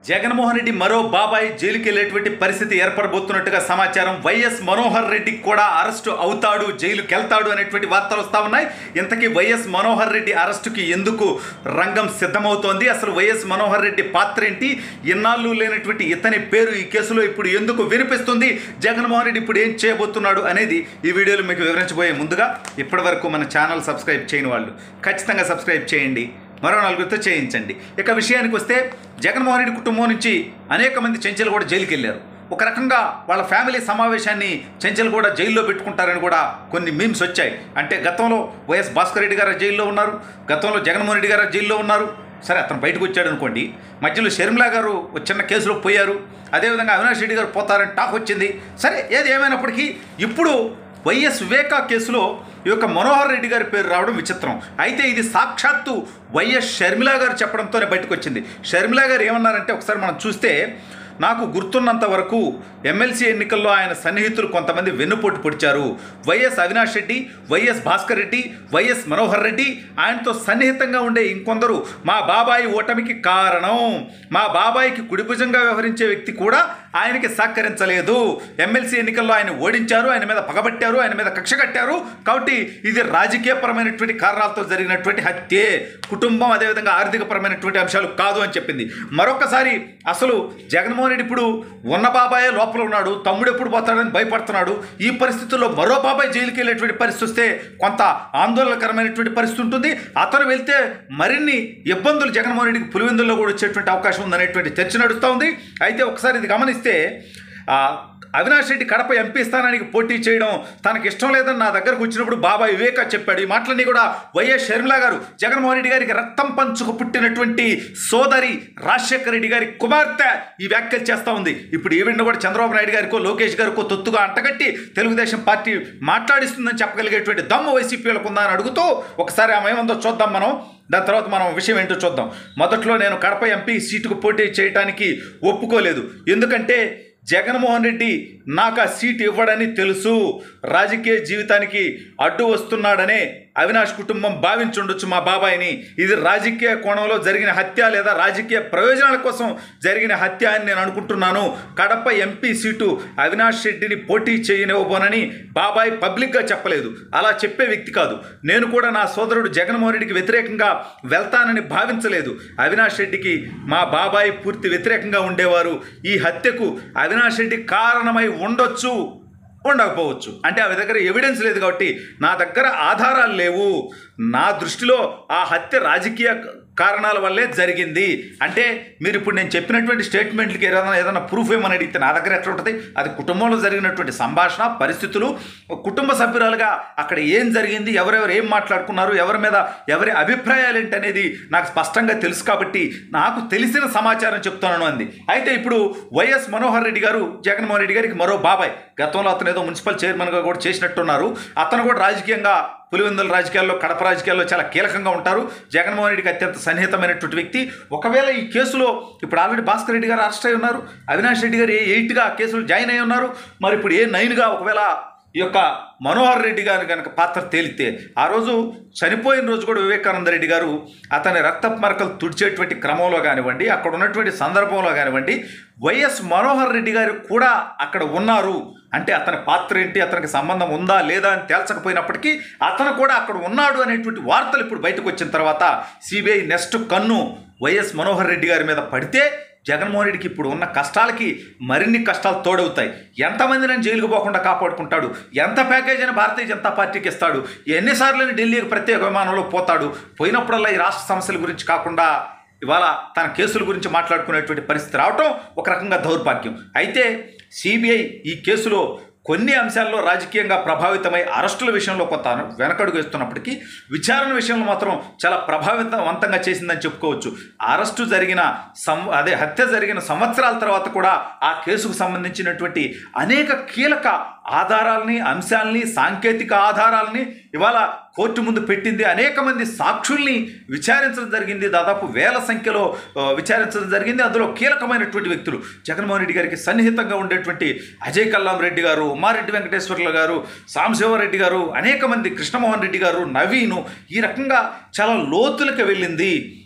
జగన్మోహన్ రెడ్డి మరో బాబాయ్ జైలుకి వెళ్ళేటువంటి పరిస్థితి ఏర్పడబోతున్నట్టుగా సమాచారం వైఎస్ మనోహర్ రెడ్డి కూడా అరెస్టు అవుతాడు జైలుకి వెళ్తాడు అనేటువంటి వార్తలు వస్తా ఉన్నాయి ఇంతకీ వైఎస్ మనోహర్ రెడ్డి అరెస్టుకి ఎందుకు రంగం సిద్ధమవుతోంది అసలు వైఎస్ మనోహర్ రెడ్డి పాత్ర ఏంటి ఇన్నాళ్ళు లేనటువంటి ఇతని పేరు ఈ కేసులో ఇప్పుడు ఎందుకు వినిపిస్తుంది జగన్మోహన్ రెడ్డి ఇప్పుడు ఏం చేయబోతున్నాడు అనేది ఈ వీడియోలో మీకు వివరించబోయే ముందుగా ఇప్పటివరకు మన ఛానల్ సబ్స్క్రైబ్ చేయని వాళ్ళు ఖచ్చితంగా సబ్స్క్రైబ్ చేయండి మరో నలుగురితో చేయించండి ఇక విషయానికి వస్తే జగన్మోహన్ రెడ్డి కుటుంబం నుంచి అనేక మంది చెంచలు కూడా జైలుకి వెళ్ళారు ఒక రకంగా వాళ్ళ ఫ్యామిలీ సమావేశాన్ని చెంచలు కూడా జైల్లో పెట్టుకుంటారని కూడా కొన్ని మీమ్స్ వచ్చాయి అంటే గతంలో వైఎస్ భాస్కర్ రెడ్డి గారు జైల్లో ఉన్నారు గతంలో జగన్మోహన్ రెడ్డి గారు జైల్లో ఉన్నారు సరే అతను బయటకు వచ్చాడు అనుకోండి మధ్యలో షర్మిలా గారు ఒక చిన్న కేసులో పోయారు అదేవిధంగా అవినాష్ రెడ్డి గారు పోతారని టాక్ వచ్చింది సరే ఏది ఏమైనప్పటికీ ఇప్పుడు వైఎస్ వివేకా కేసులో ఈ యొక్క మనోహర్ రెడ్డి గారి పేరు రావడం విచిత్రం అయితే ఇది సాక్షాత్తు వైఎస్ షర్మిలా గారు చెప్పడంతోనే బయటకు వచ్చింది షర్మిలా గారు ఏమన్నారంటే ఒకసారి మనం చూస్తే నాకు గుర్తున్నంత వరకు ఎమ్మెల్సీ ఎన్నికల్లో ఆయన సన్నిహితులు కొంతమంది వెన్నుపోటు పొడిచారు YS Avinash Reddy YS Bhaskar Reddy YS Manohar Reddy ఆయనతో సన్నిహితంగా ఉండే ఇంకొందరు మా బాబాయి ఓటమికి కారణం మా బాబాయికి కుడిభుజంగా వ్యవహరించే వ్యక్తి కూడా ఆయనకి సహకరించలేదు ఎమ్మెల్సీ ఎన్నికల్లో ఆయన ఓడించారు ఆయన మీద పగబట్టారు ఆయన మీద కక్ష కట్టారు కాబట్టి ఇది రాజకీయపరమైనటువంటి కారణాలతో జరిగినటువంటి హత్యే కుటుంబం అదేవిధంగా ఆర్థికపరమైనటువంటి అంశాలు కాదు అని చెప్పింది మరొకసారి అసలు జగన్మోహన్ రెడ్డి ఇప్పుడు ఉన్న బాబాయే లోపల ఉన్నాడు తమ్ముడు ఎప్పుడు పోతాడని భయపడుతున్నాడు ఈ పరిస్థితుల్లో మరో బాబాయ్ జైలుకి వెళ్ళేటువంటి పరిస్థితి వస్తే కొంత ఆందోళనకరమైనటువంటి పరిస్థితి ఉంటుంది అతను వెళ్తే మరిన్ని ఇబ్బందులు జగన్మోహన్ రెడ్డికి పులివెందుల్లో కూడా వచ్చేటువంటి అవకాశం ఉందనేటువంటి చర్చ నడుస్తూ ఉంది అయితే ఒకసారి ఇది గమనిస్తే ఆ, అవినాష్ రెడ్డి కడప ఎంపీ స్థానానికి పోటీ చేయడం తనకి ఇష్టం లేదని నా దగ్గరకు వచ్చినప్పుడు బాబాయ్ వివేక చెప్పాడు ఈ మాటలన్నీ కూడా వైఎస్ షర్మిల గారు జగన్మోహన్ రెడ్డి గారికి రక్తం పంచుకు పుట్టినటువంటి సోదరి రాజశేఖర రెడ్డి గారి కుమార్తె ఈ వ్యాఖ్యలు చేస్తూ ఉంది ఇప్పుడు ఈవెంట్ కూడా చంద్రబాబు నాయుడు గారికో లోకేష్ గారికో తొత్తుగా అంటగట్టి తెలుగుదేశం పార్టీ మాట్లాడిస్తుందని చెప్పగలిగేటువంటి దమ్ము వైసీపీ వాళ్ళకు ఉందా అని అడుగుతూ ఒకసారి ఆమె ఏముందో చూద్దాం మనం దాని తర్వాత మనం విషయం ఏంటో చూద్దాం మొదట్లో నేను కడప ఎంపీ సీటుకు పోటీ చేయడానికి ఒప్పుకోలేదు ఎందుకంటే జగన్మోహన్ రెడ్డి నాకు ఆ సీట్ ఇవ్వడని తెలుసు రాజకీయ జీవితానికి అడ్డు వస్తున్నాడనే అవినాష్ కుటుంబం భావించుండొచ్చు మా బాబాయిని ఇది రాజకీయ కోణంలో జరిగిన హత్య లేదా రాజకీయ ప్రయోజనాల కోసం జరిగిన హత్య అని నేను అనుకుంటున్నాను కడప ఎంపీ సీటు అవినాష్ రెడ్డిని పోటీ చేయనివ్వబోనని బాబాయ్ పబ్లిక్గా చెప్పలేదు అలా చెప్పే వ్యక్తి కాదు నేను కూడా నా సోదరుడు జగన్మోహన్ రెడ్డికి వ్యతిరేకంగా వెళ్తానని భావించలేదు అవినాష్ రెడ్డికి మా బాబాయ్ పూర్తి వ్యతిరేకంగా ఉండేవారు ఈ హత్యకు అవినాష్ రెడ్డి కారణమై ఉండొచ్చు ఉండకపోవచ్చు అంటే ఆమె దగ్గర ఎవిడెన్స్ లేదు కాబట్టి నా దగ్గర ఆధారాలు లేవు నా దృష్టిలో ఆ హత్య రాజకీయ కారణాల వల్లే జరిగింది అంటే మీరు ఇప్పుడు నేను చెప్పినటువంటి స్టేట్మెంట్లకి ఏదైనా ఏదైనా ప్రూఫ్ ఏమని అడిగితే నా దగ్గర ఎట్లా ఉంటుంది అది కుటుంబంలో జరిగినటువంటి సంభాషణ పరిస్థితులు కుటుంబ సభ్యురాలుగా అక్కడ ఏం జరిగింది ఎవరెవరు ఏం మాట్లాడుకున్నారు ఎవరి మీద ఎవరి అభిప్రాయాలు ఏంటి అనేది నాకు స్పష్టంగా తెలుసు కాబట్టి నాకు తెలిసిన సమాచారం చెప్తున్నాను అంది అయితే ఇప్పుడు వైఎస్ మనోహర్ రెడ్డి గారు జగన్మోహన్ రెడ్డి గారికి మరో బాబాయ్ గతంలో అతను ఏదో మున్సిపల్ చైర్మన్గా కూడా చేసినట్టున్నారు అతను కూడా రాజకీయంగా పులివెందుల రాజకీయాల్లో కడప రాజకీయాల్లో చాలా కీలకంగా ఉంటారు జగన్మోహన్ రెడ్డికి అత్యంత సన్నిహితమైనటువంటి వ్యక్తి ఒకవేళ ఈ కేసులో ఇప్పుడు ఆల్రెడీ భాస్కర్ రెడ్డి గారు అరెస్ట్ అయి ఉన్నారు అవినాష్ రెడ్డి గారు ఏ ఎయిట్గా ఆ కేసులో జాయిన్ అయి ఉన్నారు మరి ఇప్పుడు ఏ నైన్గా ఒకవేళ ఈ యొక్క మనోహర్ రెడ్డి గారు కనుక పాత్ర తేలితే ఆ రోజు చనిపోయిన రోజు కూడా వివేకానంద రెడ్డి గారు అతని రక్తపు మరకలు తుడిచేటువంటి క్రమంలో కానివ్వండి అక్కడ ఉన్నటువంటి సందర్భంలో కానివ్వండి వైఎస్ మనోహర్ రెడ్డి గారు కూడా అక్కడ ఉన్నారు అంటే అతని పాత్ర ఏంటి అతనికి సంబంధం ఉందా లేదా అని తేల్చకపోయినప్పటికీ అతను కూడా అక్కడ ఉన్నాడు అనేటువంటి వార్తలు ఇప్పుడు బయటకు వచ్చిన తర్వాత సిబిఐ నెక్స్ట్ కన్ను వైఎస్ మనోహర్ రెడ్డి గారి మీద పడితే జగన్మోహన్ రెడ్డికి ఇప్పుడు ఉన్న కష్టాలకి మరిన్ని కష్టాలు తోడవుతాయి ఎంతమంది నేను జైలుకు పోకుండా కాపాడుకుంటాడు ఎంత ప్యాకేజ్ అని భారతీయ జనతా పార్టీకి ఇస్తాడు ఎన్నిసార్లు ఢిల్లీకి ప్రత్యేక విమానంలో పోతాడు పోయినప్పుడల్లా ఈ రాష్ట్ర సమస్యల గురించి కాకుండా ఇవాళ తన కేసుల గురించి మాట్లాడుకునేటువంటి పరిస్థితి రావటం ఒక రకంగా దౌర్భాగ్యం అయితే సిబిఐ ఈ కేసులో కొన్ని అంశాల్లో రాజకీయంగా ప్రభావితమై అరెస్టుల విషయంలో కొంత వెనకడుగు వేస్తున్నప్పటికీ విచారణ విషయంలో మాత్రం చాలా ప్రభావితవంతంగా చేసిందని చెప్పుకోవచ్చు అరెస్టు జరిగిన సం అదే హత్య జరిగిన సంవత్సరాల తర్వాత కూడా ఆ కేసుకు సంబంధించినటువంటి అనేక కీలక ఆధారాలని అంశాలని సాంకేతిక ఆధారాలని ఇవాళ కోర్టు ముందు పెట్టింది అనేక మంది సాక్షుల్ని విచారించడం జరిగింది దాదాపు వేల సంఖ్యలో ఆ, విచారించడం జరిగింది అందులో కీలకమైనటువంటి వ్యక్తులు జగన్మోహన్ రెడ్డి గారికి సన్నిహితంగా ఉండేటువంటి అజయ్ కల్లాం రెడ్డి గారు ఉమారెడ్డి వెంకటేశ్వర్లు గారు సాంబశివరెడ్డి గారు అనేక మంది కృష్ణమోహన్ రెడ్డి గారు నవీను ఈ రకంగా చాలా లోతులకు వెళ్ళింది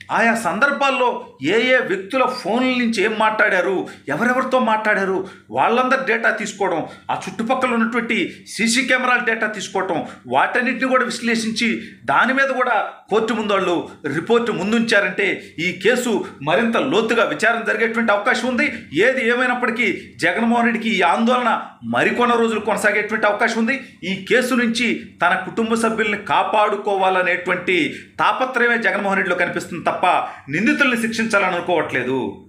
ఆయా సందర్భాల్లో ఏ ఏ వ్యక్తుల ఫోన్ల నుంచి ఏం మాట్లాడారు ఎవరెవరితో మాట్లాడారు వాళ్ళందరి డేటా తీసుకోవడం ఆ చుట్టుపక్కల ఉన్నటువంటి సీసీ కెమెరాల డేటా తీసుకోవటం వాటన్నిటిని కూడా విశ్లేషించి దాని మీద కూడా కోర్టు ముందు వాళ్ళు రిపోర్టు ముందుంచారంటే ఈ కేసు మరింత లోతుగా విచారణ జరిగేటువంటి అవకాశం ఉంది ఏది ఏమైనప్పటికీ జగన్మోహన్ రెడ్డికి ఈ ఆందోళన మరికొన్న రోజులు కొనసాగేటువంటి అవకాశం ఉంది ఈ కేసు నుంచి తన కుటుంబ సభ్యుల్ని కాపాడుకోవాలనేటువంటి తాపత్రయమే జగన్మోహన్ రెడ్డిలో కనిపిస్తుంది తప్ప నిందితుల్ని శిక్షించాలని అనుకోవట్లేదు